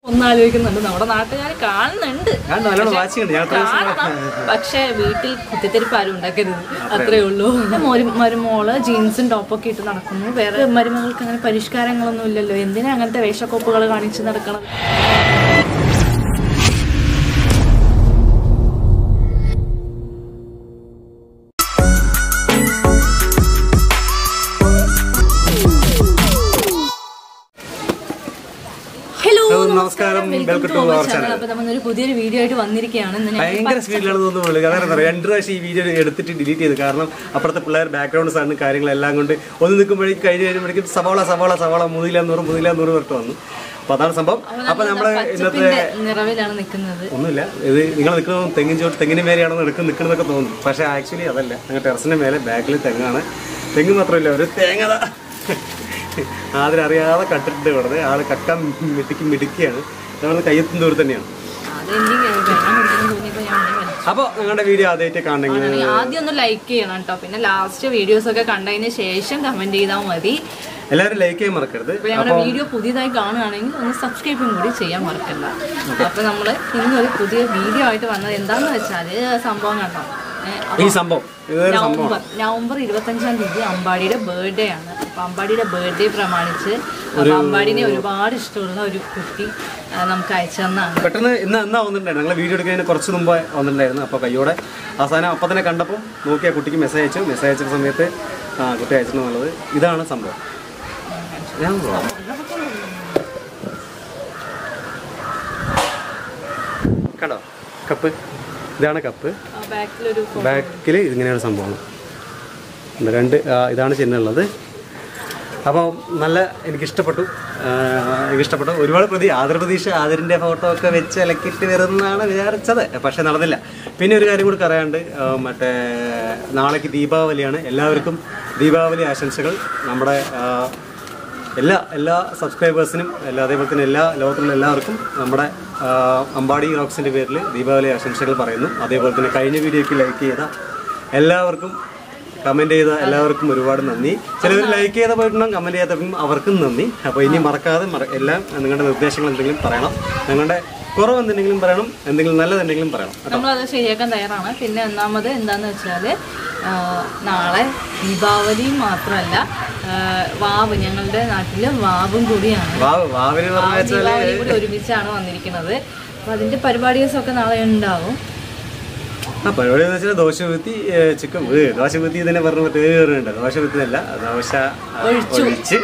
ഒന്ന് ആലോചിക്കുന്നുണ്ട് നമ്മുടെ നാട്ടുകാർ കാണുന്നുണ്ട് ഞാൻ നല്ലോണം വാച്ചിയുണ്ട് ഞാൻ അത്രയും ദിവസം കാണണം പക്ഷെ വീട്ടിൽ കുത്തിത്തിരിപ്പ് ആരും ഉണ്ടാക്കരുത് അത്രേ ഉള്ളൂ ഒരു മരുമോള് ജീൻസും ടോപ്പൊക്കെ ഇട്ട് നടക്കുന്നു വേറെ മരുമകൾക്ക് അങ്ങനെ പരിഷ്കാരങ്ങളൊന്നും ഇല്ലല്ലോ എന്തിനാ അങ്ങനത്തെ വേഷക്കോപ്പുകൾ കാണിച്ച് നടക്കണം ഹലോ Hello, നമസ്കാരം. Welcome to our channel. അപ്പൊ നമ്മളൊരു പുതിയൊരു വീഡിയോ ആയിട്ട് വന്നിരിക്കുകയാണ് ഇന്ന് ഞാൻ ഭയങ്കര സ്പീഡിലാണ് തോന്നുന്നത് കാരണം എന്താ പറയുക രണ്ട് പ്രാവശ്യം ഈ വീഡിയോ എടുത്തിട്ട് ഡിലീറ്റ് ചെയ്ത് കാരണം അപ്പുറത്തെ പിള്ളേർ ബാക്ക്ഗ്രൗണ്ട് സാറിന് കാര്യങ്ങളെല്ലാം കൊണ്ട് ഒന്ന് നിൽക്കുമ്പോഴേക്കും കഴിഞ്ഞ് കഴിയുമ്പോഴേക്കും സവാള സവാള സവാള മുതില നൂറ് മുതില നൂറ് പേർട്ട് വന്നു അപ്പൊ അതാണ് സംഭവം അപ്പൊ നമ്മള് ഇന്നത്തെ പച്ചപ്പിന്റെ നിറവിലാണ് നിൽക്കുന്നത് ഒന്നുമില്ല ഇത് നിങ്ങൾ നിൽക്കുന്നത് തെങ്ങിൻ ചോട്ട് തെങ്ങിന് മേലെയാണെന്ന് എടുക്കുന്ന നിൽക്കുന്നതൊക്കെ തോന്നുന്നു പക്ഷേ ആക്ച്വലി അതല്ല ഞങ്ങൾ ടെറസിന്റെ മേലെ ബാക്കിൽ തെങ്ങാണ് തെങ്ങ് മാത്രമല്ല ഒരു തേങ്ങ അതിലറിയാതെ കട്ടിട്ട് കിടന്ന് ആള് കക്കാൻ മിടുക്കി മിടുക്കിയാണ് നമ്മൾ കയ്യെത്തും ദൂരം തന്നെയാണ് അതെനിക്ക് വെള്ളം കുടിക്കണം തോന്നിയപ്പോ ഞാൻ ഉടനെ വലിച്ചു. അപ്പോൾ നിങ്ങളുടെ വീഡിയോ ആദ്യമായിട്ട് കാണണമെങ്കിൽ ആണെങ്കിൽ ആദ്യം ഒന്ന് ലൈക്ക് ചെയ്യണം കേട്ടോ പിന്നെ ലാസ്റ്റ് വീഡിയോസ് ഒക്കെ കണ്ടതിന് ശേഷം കമന്റ് ചെയ്താൽ മതി എല്ലാവരും ലൈക്ക് ചെയ്യാൻ മറക്കരുത് അപ്പൊ ഞങ്ങളുടെ വീഡിയോ പുതിയതായി കാണുകയാണെങ്കിൽ ഒന്ന് സബ്സ്ക്രൈബും കൂടി ചെയ്യാൻ മറക്കണ്ട അപ്പൊ നമ്മള് ഇന്നൊരു പുതിയ വീഡിയോ ആയിട്ട് വന്നത് എന്താന്ന് വെച്ചാല് സംഭവം കണ്ടോ ഏ, അപ്പൊ ഈ സംഭവം ഇതൊരു സംഭവം നവംബർ നവംബർ ഇരുപത്തഞ്ചാം തീയതി അമ്പാടിയുടെ ബർത്ത്ഡേ ആണ് അപ്പൊ അമ്പാടിയുടെ ബർത്ത്ഡേ പ്രമാണിച്ച് അപ്പൊ അമ്പാടിനെ ഒരുപാട് ഇഷ്ടമുള്ള ഒരു കുട്ടി ആ, നമുക്ക് അയച്ചു തന്നാണ് പെട്ടെന്ന് ഇന്ന് എന്നാ വന്നിട്ടുണ്ടായിരുന്നു ഞങ്ങൾ വീഡിയോ എടുക്കുന്നതിന് കുറച്ച് മുമ്പ് വന്നിട്ടുണ്ടായിരുന്നു അപ്പോൾ കയ്യോടെ അവസാനം അപ്പം തന്നെ കണ്ടപ്പോൾ നോക്കി ആ കുട്ടിക്ക് മെസ്സേജ് അയച്ചു മെസ്സേജ് അയച്ച സമയത്ത് ആ കുട്ടി അയച്ചിട്ടുള്ളത് ഇതാണ് സംഭവം ഞാൻ പോവാം. കണ്ടോ കപ്പ് ഇതാണ് കപ്പ് ബാക്കിലൊരു ബാക്കിൽ ഇങ്ങനെയാണ് സംഭവം ഉണ്ട്. രണ്ട് ആ, ഇതാണ് ചിഹ്നമുള്ളത് അപ്പോൾ നല്ല എനിക്കിഷ്ടപ്പെട്ടു ആ, എനിക്കിഷ്ടപ്പെട്ടു ഒരുപാട് പ്രതി ആദരപ്രതീക്ഷ ആദരിൻ്റെ ഫോട്ടോ ഒക്കെ വെച്ച് ഇലക്കിട്ട് വരുന്നതാണ് വിചാരിച്ചത് പക്ഷേ നടന്നില്ല പിന്നെ ഒരു കാര്യം കൂടി പറയാണ്ട് ആ, മറ്റേ നാളേക്ക് ദീപാവലിയാണ് എല്ലാവർക്കും ദീപാവലി ആശംസകൾ നമ്മുടെ ആ, എല്ലാ എല്ലാ സബ്സ്ക്രൈബേഴ്സിനും എല്ലാ അതേപോലെ തന്നെ എല്ലാ ലോകത്തിലുള്ള എല്ലാവർക്കും നമ്മുടെ ആ, അമ്പാടി റോക്സിൻ്റെ പേരിൽ ദീപാവലി ആശംസകൾ പറയുന്നു അതേപോലെ തന്നെ കഴിഞ്ഞ വീഡിയോയ്ക്ക് ലൈക്ക് ചെയ്ത എല്ലാവർക്കും കമൻറ്റ് ചെയ്ത എല്ലാവർക്കും ഒരുപാട് നന്ദി ചിലവർ ലൈക്ക് ചെയ്ത പോയിട്ടുണ്ടാകും കമൻറ്റ് ചെയ്യാത്തവർക്കും അവർക്കും നന്ദി അപ്പോൾ ഇനി മറക്കാതെ മറ എല്ലാം നിങ്ങളുടെ നിർദ്ദേശങ്ങൾ എന്തെങ്കിലും പറയണം നിങ്ങളുടെ കുറവ് എന്തെങ്കിലും പറയണം എന്തെങ്കിലും നല്ലതെന്തെങ്കിലും പറയണം നമ്മളത് ശരിയാക്കാൻ തയ്യാറാണ് പിന്നെ ഒന്നാമത് എന്താന്ന് വെച്ചാൽ നാളെ ദീപാവലി മാത്രമല്ല ആ, വാവ് ഞങ്ങളുടെ നാട്ടില് വാവും കൂടിയാണ് വാവ് വാവിന് ആ പറഞ്ഞ വെച്ചാൽ ദീപാവലി കൂടി ഒരുമിച്ചാണ് വന്നിരിക്കുന്നത് അപ്പൊ അതിന്റെ പരിപാടീസൊക്കെ നാളെ ഉണ്ടാവും ആ പരിപാടി എന്ന് വെച്ചാൽ ദോശ കുത്തി ചിക്കൻ ദോശ കുത്തി തന്നെ പറഞ്ഞ മറ്റേ പറയുന്നുണ്ട് ദോശ കുത്തിയല്ല ദോശ ആ, ഒഴിച്ച്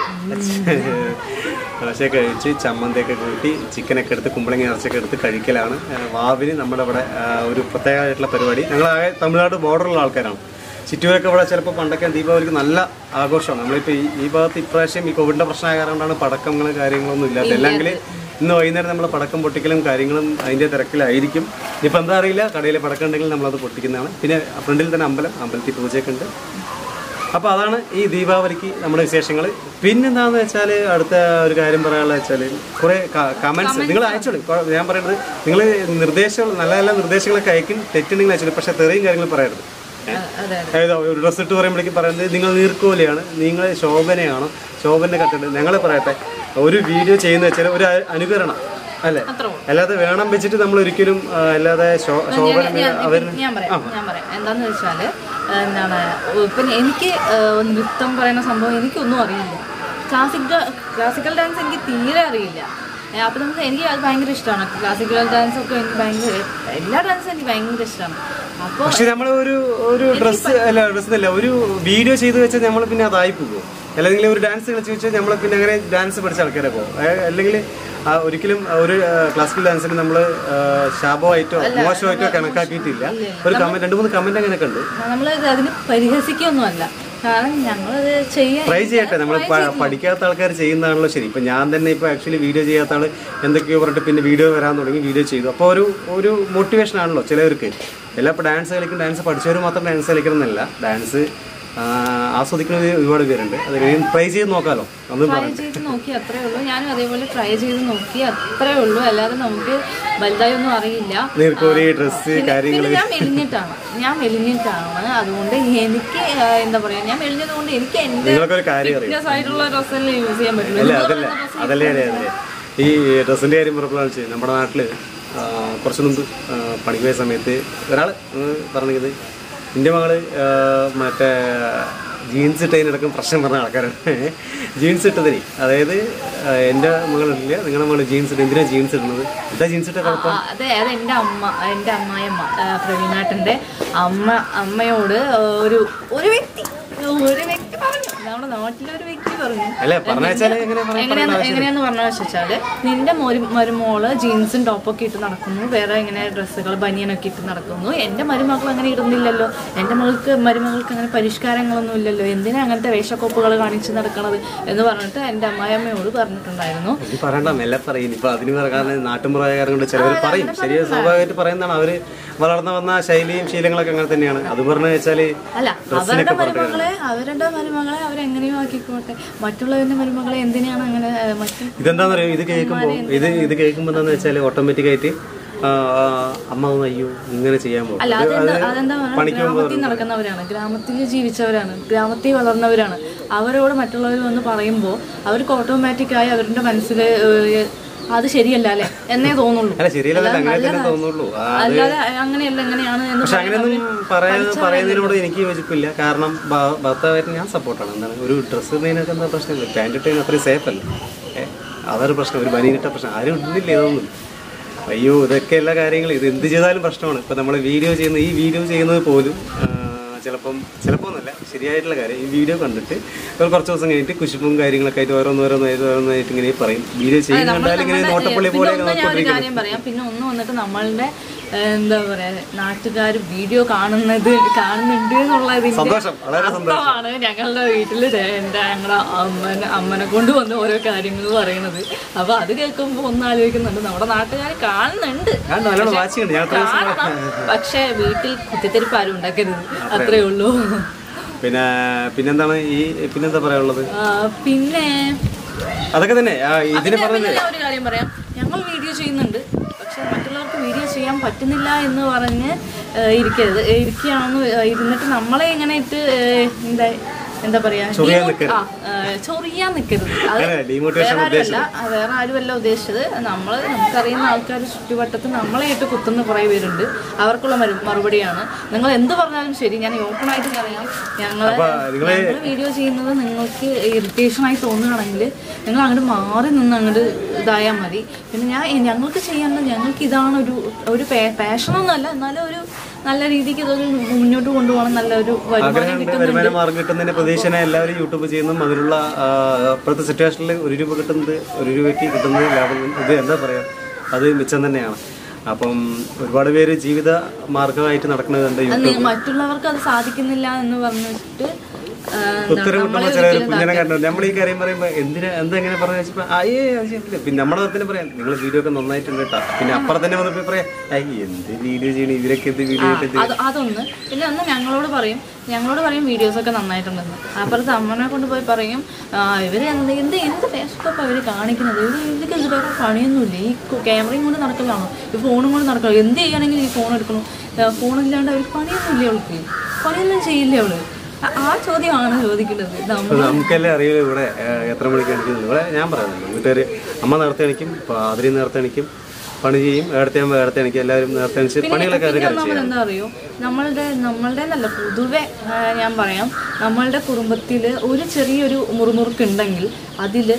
ദോശയൊക്കെ കഴിച്ച് ചമ്മന്തിയൊക്കെ കൂട്ടി ചിക്കനൊക്കെ എടുത്ത് കുമ്പളങ്ങ ഇറച്ചൊക്കെ എടുത്ത് കഴിക്കലാണ് ആ, വാവിന് നമ്മുടെ ഇവിടെ ആ, ഒരു പ്രത്യേകമായിട്ടുള്ള പരിപാടി ഞങ്ങളാകെ തമിഴ്നാട് ബോർഡറുള്ള ആൾക്കാരാണ് ചിറ്റൂരൊക്കെ ഇവിടെ ചിലപ്പോൾ പണ്ടൊക്കെ ദീപാവലിക്ക് നല്ല ആഘോഷമാണ് നമ്മളിപ്പോൾ ഈ ഈ ഭാഗത്ത് ഇപ്രാവശ്യം ഈ കോവിഡിൻ്റെ പ്രശ്നമായ കാരണം കൊണ്ടാണ് പടക്കങ്ങൾ കാര്യങ്ങളൊന്നും ഇല്ലാത്തത് അല്ലെങ്കിൽ ഇന്ന് വൈകുന്നേരം നമ്മൾ പടക്കം പൊട്ടിക്കലും കാര്യങ്ങളും അതിൻ്റെ തിരക്കിലായിരിക്കും ഇനിയിപ്പോൾ എന്താ അറിയില്ല കടയിൽ പടക്കം ഉണ്ടെങ്കിൽ നമ്മളത് പൊട്ടിക്കുന്നതാണ് പിന്നെ ഫ്രണ്ടിൽ തന്നെ അമ്പലം അമ്പലത്തിൽ പൂജയൊക്കെ ഉണ്ട് അപ്പോൾ അതാണ് ഈ ദീപാവലിക്ക് നമ്മുടെ വിശേഷങ്ങൾ പിന്നെന്താണെന്ന് വെച്ചാൽ അടുത്ത ഒരു കാര്യം പറയാനുള്ള വെച്ചാൽ കുറേ കമൻസ് നിങ്ങൾ അയച്ചോളൂ കൊ- ഞാൻ പറയുന്നത് നിങ്ങൾ നിർദ്ദേശങ്ങൾ നല്ല നല്ല നിർദ്ദേശങ്ങളൊക്കെ അയക്കും തെറ്റുണ്ടെങ്കിൽ അയച്ചോളൂ പക്ഷേ തെറിയും കാര്യങ്ങളും പറയരുത് ഏ? അതെ അതായത് ഒരു ഡ്രസ്സ് ഇട്ട് പറയുമ്പോഴേക്കും പറയുന്നത് നിങ്ങൾ നീർക്കോലിയാണ് നിങ്ങൾ ശോഭനയാണ് ശോഭന കണ്ടിട്ട് ഞങ്ങൾ പറയട്ടെ ഒരു വീഡിയോ ചെയ്യുന്ന വെച്ചാൽ ഒരു അ- അനുകരണം അല്ലേ അത്രേ ഉള്ളൂ. അല്ലാതെ വേണം വെച്ചിട്ട് നമ്മൾ ഒരിക്കലും ആ, അല്ലാതെ ശോ- ശോഭന ഞാൻ- അവർ ഞാൻ പറയാം ഞാൻ പറയാം എന്താന്ന് വെച്ചാല് എന്താണ് ഇപ്പം എനിക്ക് ആ, നൃത്തം പറയുന്ന സംഭവം എനിക്കൊന്നും അറിയില്ല ക്ലാസിക്കൽ ക്ലാസിക്കൽ ഡാൻസ് എനിക്ക് തീരെ അറിയില്ല ഏ, അപ്പൊ നമുക്ക് എനിക്ക് അത് ഭയങ്കര ഇഷ്ടമാണ് ക്ലാസിക്കൽ ഡാൻസ് ഒക്കെ എനിക്ക് ഭയങ്കര എല്ലാ ഡാൻസും എനിക്ക് ഭയങ്കര ഇഷ്ടമാണ് അപ്പോൾ പക്ഷെ നമ്മൾ ഒരു ഒരു ഡ്രസ്സ് അല്ല ഡ്രസ്സ് അല്ല ഒരു വീഡിയോ ചെയ്ത് വെച്ചാൽ നമ്മൾ പിന്നെ അതായി പോകും അല്ലെങ്കിൽ ഒരു ഡാൻസ് കളിച്ച് വെച്ചാൽ നമ്മൾ പിന്നെ അങ്ങനെ ഡാൻസ് പഠിച്ച ആൾക്കാരെ പോകും അല്ലെങ്കിൽ ആ, ഒരിക്കലും ഒരു ക്ലാസിക്കൽ ഡാൻസിന് നമ്മൾ ശാപമായിട്ടോ മോശമായിട്ടോ കണക്കാക്കിയിട്ടില്ല ഒരു കമന്റ് രണ്ട് മൂന്ന് കമന്റ് അങ്ങനെ കണ്ടു നമ്മൾ അതിന് പരിഹസിക്കൊന്നുമല്ല കാരണം ഞങ്ങളത് ചെയ്യാൻ ട്രൈ ചെയ്യട്ടെ നമ്മൾ പഠിക്കാത്ത ആൾക്കാർ ചെയ്യുന്നതാണല്ലോ ശരി ഇപ്പൊ ഞാൻ തന്നെ ഇപ്പൊ ആക്ച്വലി വീഡിയോ ചെയ്യാത്ത ആള് എന്തൊക്കെയോ പറഞ്ഞിട്ട് പിന്നെ വീഡിയോ വരാൻ തുടങ്ങി വീഡിയോ ചെയ്തു അപ്പോൾ ഒരു ഒരു മോട്ടിവേഷൻ ആണല്ലോ ചിലവർക്ക് എല്ലാ ഇപ്പോൾ ഡാൻസ് കളിക്കും ഡാൻസ് പഠിച്ചവർ മാത്രം ഡാൻസ് കളിക്കണം എന്നല്ല ഡാൻസ് ആസ്വദിക്കുന്ന ഒരുപാട് പേരുണ്ട് അത് ട്രൈ ചെയ്ത് നോക്കാമല്ലോ ഒന്നും ട്രൈ പറയാം ചെയ്ത് നോക്കി അത്രേ ഉള്ളൂ ഞാനും അതേപോലെ ട്രൈ ചെയ്ത് നോക്കി അത്രേ ഉള്ളൂ അല്ലാതെ നമുക്ക് വലുതായി ഒന്നും അറിയില്ല നീർക്കോലി ഡ്രസ്സ് കാര്യങ്ങൾ പിന്നെ ഞാൻ മെലിഞ്ഞിട്ടാണ് ഞാൻ മെലിഞ്ഞിട്ടാണ് അതുകൊണ്ട് എനിക്ക് ആ, എന്താ പറയാ ഞാൻ മെലിഞ്ഞത് കൊണ്ട് എനിക്ക് എന്റെ നിങ്ങൾക്കൊരു കാര്യം അറിയാം ഫിറ്റ്നസ് ആയിട്ടുള്ള ഡ്രസ്സല്ലേ യൂസ് ചെയ്യാൻ പറ്റുള്ളൂ അല്ല നിങ്ങൾ അതല്ല പറയുന്ന dress അതല്ലേ അതെ അതെ ഈ ഡ്രസ്സിൻ്റെ കാര്യം പറഞ്ഞപ്പോഴാണ് വെച്ചാൽ നമ്മുടെ നാട്ടിൽ കുറച്ച് മുമ്പ് ആ, പണിക്ക് പോയ സമയത്ത് ഒരാൾ പറഞ്ഞത് എൻ്റെ മകള് ആ, മറ്റേ ജീൻസ് ഇട്ടതിനടക്കം പ്രശ്നം പറഞ്ഞ ആൾക്കാരാണ് ജീൻസ് ഇട്ടതിന് അതായത് ആ, എൻ്റെ മകളില്ല നിങ്ങളുടെ മകൾ ജീൻസ് ഇട്ട് എന്തിനാണ് ജീൻസ് ഇടുന്നത് എന്താ ജീൻസ് ഇട്ട കുഴപ്പം ആ, അതെ അത് എൻ്റെ അമ്മ എൻ്റെ അമ്മായിയമ്മ ആ, പ്രവീണാട്ടൻ്റെ അമ്മ അമ്മയോട് ഒരു ഒരു വ്യക്തി ഒരു വ്യക്തി പറഞ്ഞു നമ്മുടെ നാട്ടിലെ ഒരു വ്യക്തി പറഞ്ഞു അല്ല പറഞ്ഞ വെച്ചാൽ എങ്ങനെ പറയാൻ എങ്ങനെയാന്ന് എങ്ങനെയാന്ന് പറഞ്ഞു വെച്ചാല് നിന്റെ മരു മരുമോള് ജീൻസും ടോപ്പൊക്കെ ഇട്ട് നടക്കുന്നു വേറെ ഇങ്ങനെ ഡ്രസ്സുകൾ ബനിയനൊക്കെ ഇട്ട് നടക്കുന്നു എൻ്റെ മരുമകൾ അങ്ങനെ ഇടുന്നില്ലല്ലോ എൻ്റെ മകൾക്ക് മരുമകൾക്ക് അങ്ങനെ പരിഷ്കാരങ്ങളൊന്നും ഇല്ലല്ലോ എന്തിനാ അങ്ങനത്തെ വേഷക്കോപ്പുകൾ കാണിച്ച് നടക്കണത് എന്ന് പറഞ്ഞിട്ട് എൻ്റെ അമ്മായിയമ്മയോട് പറഞ്ഞിട്ടുണ്ടായിരുന്നു ഇത് പറയണ്ട മെല്ലെ പറയും ഇപ്പൊ അതിന് കാരണം നാട്ടുമ്പുറകാരം കൊണ്ട് ചിലവർ പറയും ശരിയാ സ്വാഭാവികമായിട്ട് പറയുന്നതാണ് അവര് വളർന്നു വന്ന ശൈലിയും ശീലങ്ങളൊക്കെ അങ്ങനെ തന്നെയാണ് അത് പറഞ്ഞു വെച്ചാല് അല്ല അവരുടെ മരുമകളെ അവരുടെ മരുമകളെ അവരെങ്ങനെയോ ആക്കിക്കോട്ടെ മറ്റുള്ളവരുടെ മരുമകളെ എന്തിനാണ് അങ്ങനെ ഏഹ്, മറ്റു ഇതെന്താന്ന് പറയുക ഇത് കേൾക്കുമ്പോൾ ഇത് ഇത് കേൾക്കുമ്പോൾ എന്താന്ന് വെച്ചാൽ ഓട്ടോമാറ്റിക്കായിട്ട് അമ്മ ഒന്ന് അയ്യോ ഇങ്ങനെ ചെയ്യാൻ പോകും അല്ല അതെന്താ അതെന്താ പറഞ്ഞാൽ പണിക്ക് പോകുമ്പോൾ ഗ്രാമത്തിൽ നടക്കുന്നവരാണ് ഗ്രാമത്തിൽ ജീവിച്ചവരാണ് ഗ്രാമത്തിൽ വളർന്നവരാണ് അവരോട് മറ്റുള്ളവർ വന്ന് പറയുമ്പോൾ അവർക്ക് ഓട്ടോമാറ്റിക്കായി അവരുടെ മനസ്സിൽ ഏഹ്, അത് ശരിയല്ല അല്ലേ എന്നേ തോന്നുള്ളൂ അല്ല ശരിയല്ല അങ്ങനെ തന്നെ തോന്നുള്ളൂ ആ, അല്ലാതെ അങ്ങനെയല്ല എങ്ങനെയാണ് എന്ന് പക്ഷെ അങ്ങനെയൊന്നും പറയാൻ പറയുന്നതിനോട് എനിക്ക് യോജിപ്പില്ല കാരണം ഭ- ഭർത്താവായിട്ട് ഞാൻ സപ്പോർട്ടാണ് എന്താണ് ഒരു ഡ്രസ്സ് ഇടുന്നതിനൊക്കെ എന്താ പ്രശ്നമില്ല പാൻറ് ഇട്ടതിന് അത്രയും സേഫ് അല്ല ഏ, അതൊരു പ്രശ്നം ഒരു ബനിയിട്ട പ്രശ്നം ആരും ഇടുന്നില്ല ഇതൊന്നും അയ്യോ ഇതൊക്കെ എല്ലാ കാര്യങ്ങളും ഇത് എന്ത് ചെയ്താലും പ്രശ്നമാണ് ഇപ്പം നമ്മൾ വീഡിയോ ചെയ്യുന്ന ഈ വീഡിയോ ചെയ്യുന്നത് പോലും ആ, ചിലപ്പം ചിലപ്പോൾ ഒന്നല്ല ശരിയായിട്ടുള്ള കാര്യം ഈ വീഡിയോ കണ്ടിട്ട് ഒരു കുറച്ച് ദിവസം കഴിഞ്ഞിട്ട് കുശുമ്പും കാര്യങ്ങളൊക്കെ ആയിട്ട് ഓരോന്നോരോന്നായിട്ട് ഓരോന്നായിട്ട് ഇങ്ങനെ പറയും വീഡിയോ ചെയ്യുന്ന കണ്ടാൽ ഇങ്ങനെ നോട്ടപ്പള്ളി പോലെ പിന്നെ ഒന്ന് ഞാൻ ഒരു കാര്യം പറയാം പിന്നെ ഒന്ന് വന്നിട്ട് നമ്മളുടെ ഏഹ്, എന്താ പറയാ നാട്ടുകാർ വീഡിയോ കാണുന്നത് കാണുന്നുണ്ട് എന്നുള്ളതിന്റെ സന്തോഷം വളരെ സന്തോഷം അർത്ഥമാണ് ഞങ്ങളുടെ വീട്ടിൽ എൻ്റെ ഞങ്ങളുടെ അമ്മനെ അമ്മനെ കൊണ്ട് വന്ന് ഓരോ കാര്യങ്ങൾ പറയണത് അപ്പൊ അത് കേൾക്കുമ്പോൾ ഒന്ന് ആലോചിക്കുന്നുണ്ട് നമ്മുടെ നാട്ടുകാർ കാണുന്നുണ്ട് ഞാൻ നല്ലോണം വാച്ചിയുണ്ട് ഞാൻ അത്ര ദിവസം കാണണം പക്ഷെ വീട്ടിൽ കുത്തിത്തിരിപ്പ് ആരും ഉണ്ടാക്കരുത് അത്രേ ഉള്ളൂ പിന്നെ പിന്നെന്താണ് ഈ പിന്നെന്താ പറയാനുള്ളത് ആ, പിന്നെ അതൊക്കെ തന്നെ ആ, ഇതിന് പിന്നെ പറഞ്ഞത് ഞാൻ ഒരു കാര്യം പറയാം ഞങ്ങൾ വീഡിയോ ചെയ്യുന്നുണ്ട് പക്ഷെ മറ്റുള്ളവർക്ക് വീഡിയോ ചെയ്യാൻ പറ്റുന്നില്ല എന്ന് പറഞ്ഞ് ഏഹ്, ഇരിക്കരുത് ഏഹ്, ഇരിക്കുകയാണെന്ന് ഏഹ്, ഇരുന്നിട്ട് നമ്മളെ ഇങ്ങനെ ഇട്ട് ഏഹ്, എന്താ എന്താ പറയാ ചൊറിയാൻ demo- നിൽക്കരുത്. ആ, ഏഹ്, ചൊറിയാൻ നിൽക്കരുത് അത് അങ്ങനെ ഡിമോട്ടിവേഷൻ വേറെ ആരുമല്ല ആ, വേറെ ആരുമല്ല ഉദ്ദേശിച്ചത് നമ്മൾ നമുക്കറിയുന്ന ആൾക്കാർ ചുറ്റുവട്ടത്ത് നമ്മളെ ഇട്ട് കുത്തുന്ന കുറേ പേരുണ്ട് അവർക്കുള്ള മരു മറുപടിയാണ് നിങ്ങൾ എന്ത് പറഞ്ഞാലും ശരി ഞാൻ ഓപ്പൺ ആയിട്ട് പറയാം ഞങ്ങൾ നിങ്ങള് ഞങ്ങൾ വീഡിയോ ചെയ്യുന്നത് നിങ്ങൾക്ക് ഇറിറ്റേഷൻ ആയി തോന്നുകയാണെങ്കിൽ നിങ്ങൾ അങ്ങോട്ട് മാറി നിന്ന് അങ്ങോട്ട് ഇതായാൽ മതി പിന്നെ ഞാൻ ഞങ്ങൾക്ക് ചെയ്യാനുള്ള ഞങ്ങൾക്ക് ഇതാണ് ഒരു ഒരു പാഷനൊന്നുമല്ല എന്നാലും ഒരു നല്ല രീതിക്ക് ഇതൊരു മുന്നോട്ട് കൊണ്ടുപോകണം നല്ലൊരു വരുമാനം ആഗ്രഹമുണ്ട് കിട്ടുന്നുണ്ട് വരുമാന മാർഗം കിട്ടുന്നതിന്റെ പ്രതീക്ഷനെ എല്ലാവരും യൂട്യൂബ് ചെയ്യുന്നതും അതിലുള്ള ആ, ഇപ്പോഴത്തെ സിറ്റുവേഷനിൽ ഒരു രൂപ കിട്ടുന്നത് ഒരു രൂപയ്ക്ക് കിട്ടുന്നത് ലാഭം ഇത് എന്താ പറയാ അത് മിച്ചം തന്നെയാണ് അപ്പം ഒരുപാട് പേര് ജീവിത മാർഗമായിട്ട് നടക്കുന്നത് അത് നി- മറ്റുള്ളവർക്ക് അത് സാധിക്കുന്നില്ല എന്ന് പറഞ്ഞിട്ട് ആ, എന്താണ് ഉത്തരം നമ്മളെ കിട്ടുമ്പോൾ ചിലർ ഒരിക്കലും കുഞ്ഞിനെ കണ്ടു നമ്മൾ ഈ കാര്യം പറയുമ്പോൾ എന്തിനാ എന്താ എങ്ങനെ പറഞ്ഞു വെച്ചപ്പോൾ അയ്യേ അത് ശരിയല്ല പിന്നെ നമ്മുടെ തന്നെ പറയാം നിങ്ങൾ വീഡിയോ ഒക്കെ നന്നായിട്ടുണ്ട് കേട്ടോ പിന്നെ അപ്പുറം തന്നെ വന്നപ്പോൾ പറയാം അയ്യ എന്ത് വീഡിയോ ചെയ്യണം ഇവരൊക്കെ എന്ത് വീഡിയോ ഇട്ടിട്ട് അത് അതൊന്ന് പിന്നെ ഒന്ന് ഞങ്ങളോട് പറയും ഞങ്ങളോട് പറയും വീഡിയോസ് ഒക്കെ നന്നായിട്ടുണ്ടെന്ന് അപ്പുറത്ത് അമ്മനെ കൊണ്ട് പോയി പറയും "ആ, ഇവര് എന്ത് എന്ത് എന്ത് ഫേസ്ബുക്ക് അവർ കാണിക്കുന്നത് ഇവര് ഇവർക്ക് ഇത് വേറെ പണിയൊന്നുമില്ല ഈ കു- ക്യാമറയും കൊണ്ട് നടക്കലാണോ ഈ ഫോണും കൊണ്ട് നടക്കണോ എന്ത് ചെയ്യുകയാണെങ്കിൽ ഈ ഫോൺ എടുക്കണം ഫോണില്ലാണ്ട് അവർക്ക് പണിയൊന്നുമില്ല അവൾക്ക് പണിയൊന്നും ചെയ്യില്ല അവള് ആ- ആ ചോദ്യമാണ് ചോദിക്കുന്നത് നമ്മൾ നമുക്കെല്ലാം അറിയില്ല ഇവിടെ ഏഹ്, എത്ര മണിക്ക് എണിക്കുന്നത് ഇവിടെ ഞാൻ പറയുന്നത് വീട്ടുകാർ അമ്മ നേരത്തെ എണിക്കും അതിരി നേരത്തെ എണിക്കും പണി ചെയ്യും ഏടത്തെ ആകുമ്പോൾ ഏടത്തെ എണിക്കും എല്ലാവരും നേരത്തെ എണിച്ച് പണികളൊക്കെ അവർ പിന്നെ ഒന്നാമത് എന്താ അറിയോ നമ്മളുടെ നമ്മളുടെ നല്ല പൊതുവെ ആ, ഞാൻ പറയാം നമ്മളുടെ കുടുംബത്തിൽ ഒരു ചെറിയൊരു മുറുമുറുക്ക് ഉണ്ടെങ്കിൽ അതിൽ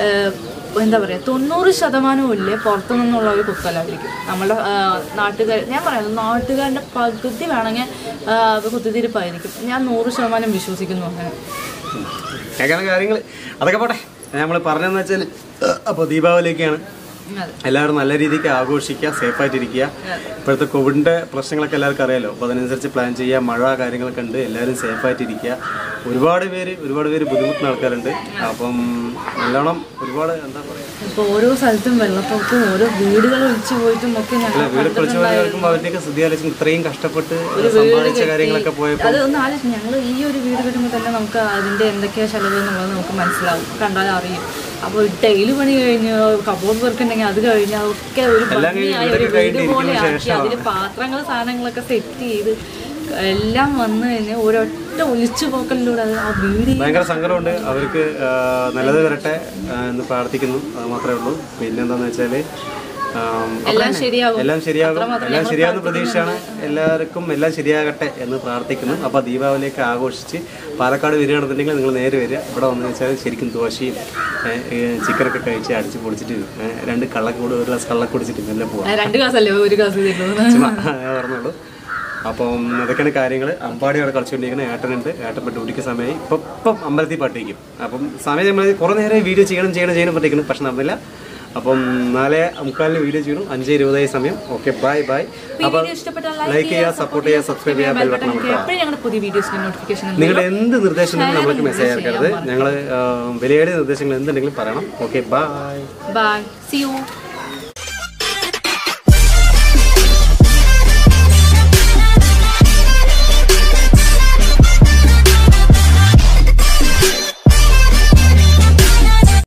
എന്താ പറയുക തൊണ്ണൂറ് ശതമാനവും ഇല്ലേ പുറത്തു നിന്നുള്ള ഒരു കുത്തലായിരിക്കും നമ്മുടെ നാട്ടുകാർ ഞാൻ പറയാം നാട്ടുകാരുടെ പകുതി വേണമെങ്കിൽ ആ, അത് കുത്തിത്തിരിപ്പായിരിക്കും ഞാൻ നൂറ് ശതമാനം വിശ്വസിക്കുന്നു അങ്ങനെ കേൾക്കുന്ന കാര്യങ്ങൾ അതൊക്കെ പോട്ടെ നമ്മൾ പറഞ്ഞതെന്ന് വെച്ചാൽ അപ്പോൾ ദീപാവലിയൊക്കെയാണ് അതെ എല്ലാവരും നല്ല രീതിക്ക് ആഘോഷിക്കുക സേഫായിട്ടിരിക്കുക ഇപ്പോഴത്തെ കോവിഡിൻ്റെ പ്രശ്നങ്ങളൊക്കെ എല്ലാവർക്കും അറിയാലോ അപ്പോൾ അതിനനുസരിച്ച് പ്ലാൻ ചെയ്യുക മഴ കാര്യങ്ങളൊക്കെ ഉണ്ട് എല്ലാവരും സേഫായിട്ടിരിക്കുക ഒരുപാട് പേര് ഒരുപാട് പേര് ബുദ്ധിമുട്ടുന്ന ആൾക്കാരുണ്ട് അപ്പം നല്ലോണം ഒരുപാട് എന്താ പറയുക ഇപ്പോൾ ഓരോ സ്ഥലത്തും വെള്ളപ്പൊക്കവും ഓരോ വീടുകൾ ഒഴിച്ചു പോയിട്ടും ഒക്കെ ഞങ്ങൾ വീട് പൊളിച്ചു പോയവർക്കും അവരുടെയൊക്കെ സ്ഥിതി ആലോചിക്കും ഇത്രയും കഷ്ടപ്പെട്ട് സമ്പാദിച്ച കാര്യങ്ങളൊക്കെ പോയപ്പോൾ അത് ഒന്ന് ആലോചിച്ച് ഞങ്ങൾ ഈ ഒരു വീട് കെട്ടുമ്പോൾ തന്നെ നമുക്ക് അതിന്റെ എന്തൊക്കെയാ ചെലവ് എന്നുള്ളത് നമുക്ക് മനസ്സിലാവും കണ്ടാൽ അറിയും അപ്പോൾ ടൈല് പണി കഴിഞ്ഞ് കബോർഡ് വർക്ക് ഉണ്ടെങ്കിൽ അത് കഴിഞ്ഞ് അതൊക്കെ ഒരു ഭംഗിയായി ഒരു വീട് പോലെ ആക്കി അതിൽ പാത്രങ്ങൾ സാധനങ്ങളൊക്കെ സെറ്റ് ചെയ്ത് എല്ലാം വന്നു കഴിഞ്ഞ് ഒരൊറ്റ ഒറ്റ ഒലിച്ചു പോക്കലിലൂടെ അത് ആ വീഡിയോ ഭയങ്കര സങ്കടമുണ്ട് അവർക്ക് ആ, നല്ലത് വരട്ടെ ആ, എന്ന് പ്രാർത്ഥിക്കുന്നു അത് മാത്രമേ ഉള്ളൂ പിന്നെന്താന്ന് വെച്ചാൽ എല്ലാം ശരിയാകും എല്ലാം ശരിയാകും എല്ലാം ശരിയാകുന്ന പ്രതീക്ഷയാണ് എല്ലാവർക്കും എല്ലാം ശരിയാകട്ടെ എന്ന് പ്രാർത്ഥിക്കുന്നു അപ്പോൾ ദീപാവലിയൊക്കെ ആഘോഷിച്ച് പാലക്കാട് വരികയാണെന്നുണ്ടെങ്കിൽ നിങ്ങൾ നേരെ വരിക ഇവിടെ വന്നു വെച്ചാൽ ശരിക്കും ദോശയും ഏ, ഏ, ചിക്കനൊക്കെ കഴിച്ച് അടിച്ച് പൊളിച്ചിട്ട് ഏ, രണ്ട് കള്ളക്കൂട് ഒരു ഗ്ലാസ് കള്ളക്ക് കുടിച്ചിട്ട് നല്ല പോവാം ആ, രണ്ട് ക്ലാസ് അല്ലേ ഒരു ക്ലാസ് തരുന്നത് ചുമ്മാ പറഞ്ഞോളൂ അപ്പം അതൊക്കെയാണ് കാര്യങ്ങൾ അമ്പാടി അവിടെ കളിച്ചുകൊണ്ടിരിക്കുന്നത് ഏട്ടനുണ്ട് ഏട്ടൻ ഇപ്പം ഡ്യൂട്ടിക്ക് സമയമായി ഇപ്പം ഇപ്പം അമ്പലത്തിൽ പാട്ടിരിക്കും അപ്പം സമയം നമ്മൾ കുറേ നേരം വീഡിയോ ചെയ്യണം ചെയ്യണം ചെയ്യണം പറഞ്ഞിരിക്കുന്നു പക്ഷെ നടന്നില്ല അപ്പം നാല് മുക്കാലിന് വീഡിയോ ചെയ്യണം അഞ്ച് ഇരുപതായി സമയം ഓക്കെ ബൈ ബൈ അപ്പം വീഡിയോ ഇഷ്ടപ്പെട്ടാൽ ലൈക്ക് ചെയ്യുക സപ്പോർട്ട് ചെയ്യുക സബ്സ്ക്രൈബ് ചെയ്യുക ബെൽ ബട്ടൺ അമർത്തുക എപ്പോഴും ഞങ്ങളുടെ പുതിയ വീഡിയോസിന്റെ നോട്ടിഫിക്കേഷൻ നിങ്ങളുടെ എന്ത് നിർദ്ദേശങ്ങളും നമ്മൾക്ക് മെസ്സേജ് അയക്കരുത് ഞങ്ങൾ വിലയേറിയ നിർദ്ദേശങ്ങൾ എന്തുണ്ടെങ്കിലും പറയണം okay bye bye see U